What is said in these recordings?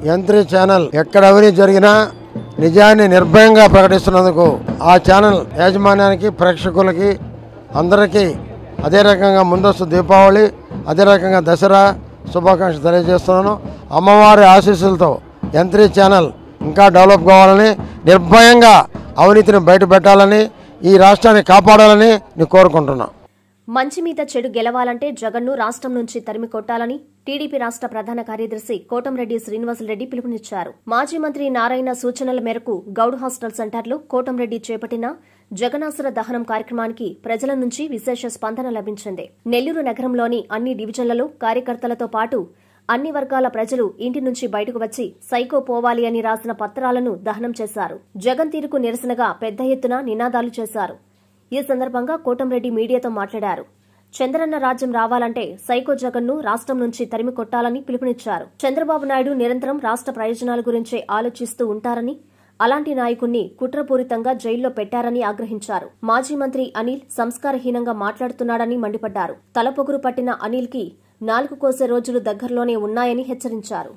యంత్రి channel ఎక్కడ అవినీతి జరిగినా నిజాన్ని నిర్భయంగా ప్రకటిస్తున్నందుకు ఆ ఛానల్ యాజమాన్యానికి ప్రేక్షకులకి అందరికీ అదే రకంగా ముందస్తు దీపావళి అదే రకంగా దసరా శుభాకాంక్షలు తెలియజేస్తున్నాను అమ్మవారి ఆశీస్సులతో యంత్రి ఛానల్ ఇంకా డెవలప్ కావాలని నిర్భయంగా అవినీతిని బయట పెట్టాలని ఈ రాష్ట్రాన్ని కాపాడాలని నేను కోరుకుంటున్నాను మంచి మీద చెడు గెలవాలంటే జగన్ను రాష్ట్రం నుంచి తరిమి కొట్టాలని టీడీపీ రాష్ట్ర ప్రధాన కార్యదర్శి కోటంరెడ్డి శ్రీనివాసరెడ్డి పిలుపునిచ్చారు మాజీ మంత్రి నారాయణ సూచనల మేరకు గౌడ్ హాస్టల్ సెంటర్లో కోటంరెడ్డి చేపట్టిన జగనాసుర దహనం కార్యక్రమానికి ప్రజల నుంచి విశేష స్పందన లభించింది నెల్లూరు నగరంలోని అన్ని డివిజన్లలో కార్యకర్తలతో పాటు అన్ని వర్గాల ప్రజలు ఇంటి నుంచి బయటకు వచ్చి సైకో పోవాలి అని రాసిన పత్రాలను దహనం చేశారు జగన్ తీరుకు నిరసనగా పెద్ద ఎత్తున నినాదాలు చేశారు ఈ సందర్భంగా కోటంరెడ్డి మీడియాతో మాట్లాడారు చంద్రన్న రాజ్యం రావాలంటే సైకో జగన్ను రాష్ట్రం నుంచి తరిమి కొట్టాలని పిలుపునిచ్చారు చంద్రబాబు నాయుడు నిరంతరం రాష్ట్ర ప్రయోజనాల గురించే ఆలోచిస్తూ ఉంటారని అలాంటి నాయకుణ్ణి కుట్రపూరితంగా జైల్లో పెట్టారని ఆగ్రహించారు మాజీ మంత్రి అనిల్ సంస్కారహీనంగా మాట్లాడుతున్నాడని మండిపడ్డారు తలపొగురు పట్టిన అనిల్ కి నాలుగు కోసే రోజులు దగ్గరలోనే ఉన్నాయని హెచ్చరించారు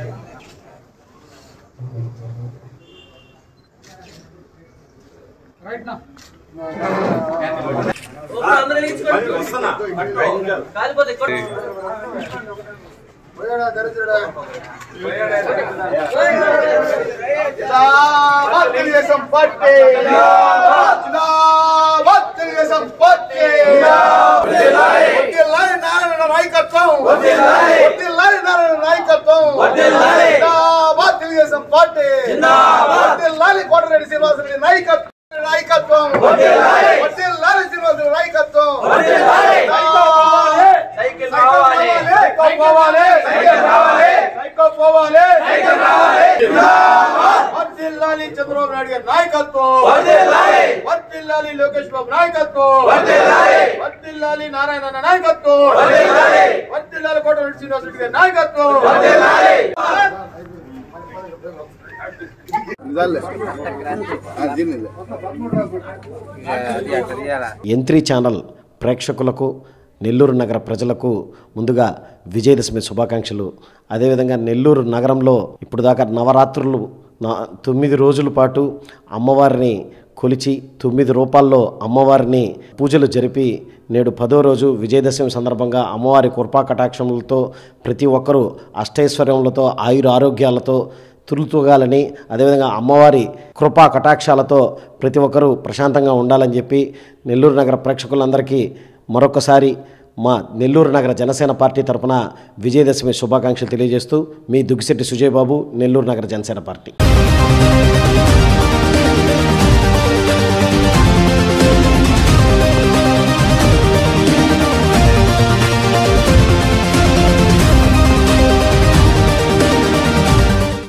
జిందాబాద్ తెలుగుదేశం పార్టీ జిందాబాద్ తెలుగుదేశం పార్టీ వర్ధిల్లాలి నారాయణ నాయకత్వం వర్ధిల్లాలి నారాయణ నాయకత్వం జిందాబాద్ తెలుగుదేశం పార్టీ వర్ధిల్లాలి కోటరెడ్డి శ్రీనివాసరెడ్డి నాయకత్వం నాయకత్వం వర్ధిల్లాలి శ్రీనివాసరెడ్డి నాయకత్వం సైకిల్ రావాలి సైకిల్ పోవాలి సైకిల్ రావాలి సైకిల్ పోవాలి సైకిల్ రావాలి వర్ధిల్లాలి చంద్రబాబు నాయుడు గారి నాయకత్వం వర్ధిల్లాలి వర్ధిల్లాలి లోకేష్ బాబు నాయకత్వం వర్ధిల్లాలి వర్ధిల్లాలి నారాయణ అన్న నాయకత్వం వర్ధిల్లాలి వర్ధిల్లాలి కోటరెడ్డి శ్రీనివాసరెడ్డి గారి నాయకత్వం వర్ధిల్లాలి యంత్రి ఛానల్ ప్రేక్షకులకు నెల్లూరు నగర ప్రజలకు ముందుగా విజయదశమి శుభాకాంక్షలు అదేవిధంగా నెల్లూరు నగరంలో ఇప్పుడు దాకా నవరాత్రులు నా తొమ్మిది రోజుల పాటు అమ్మవారిని కొలిచి తొమ్మిది రూపాల్లో అమ్మవారిని పూజలు జరిపి నేడు పదో రోజు విజయదశమి సందర్భంగా అమ్మవారి కృపా కటాక్షములతో ప్రతి ఒక్కరూ అష్టైశ్వర్యములతో ఆయుర ఆరోగ్యాలతో తులుతూగాలని అదేవిధంగా అమ్మవారి కృపా కటాక్షాలతో ప్రతి ఒక్కరూ ప్రశాంతంగా ఉండాలని చెప్పి నెల్లూరు నగర ప్రేక్షకులందరికీ మరొకసారి మా నెల్లూరు నగర జనసేన పార్టీ తరపున విజయదశమి శుభాకాంక్షలు తెలియజేస్తూ మీ దుగ్గిశెట్టి సుజయ్ బాబు నెల్లూరు నగర జనసేన పార్టీ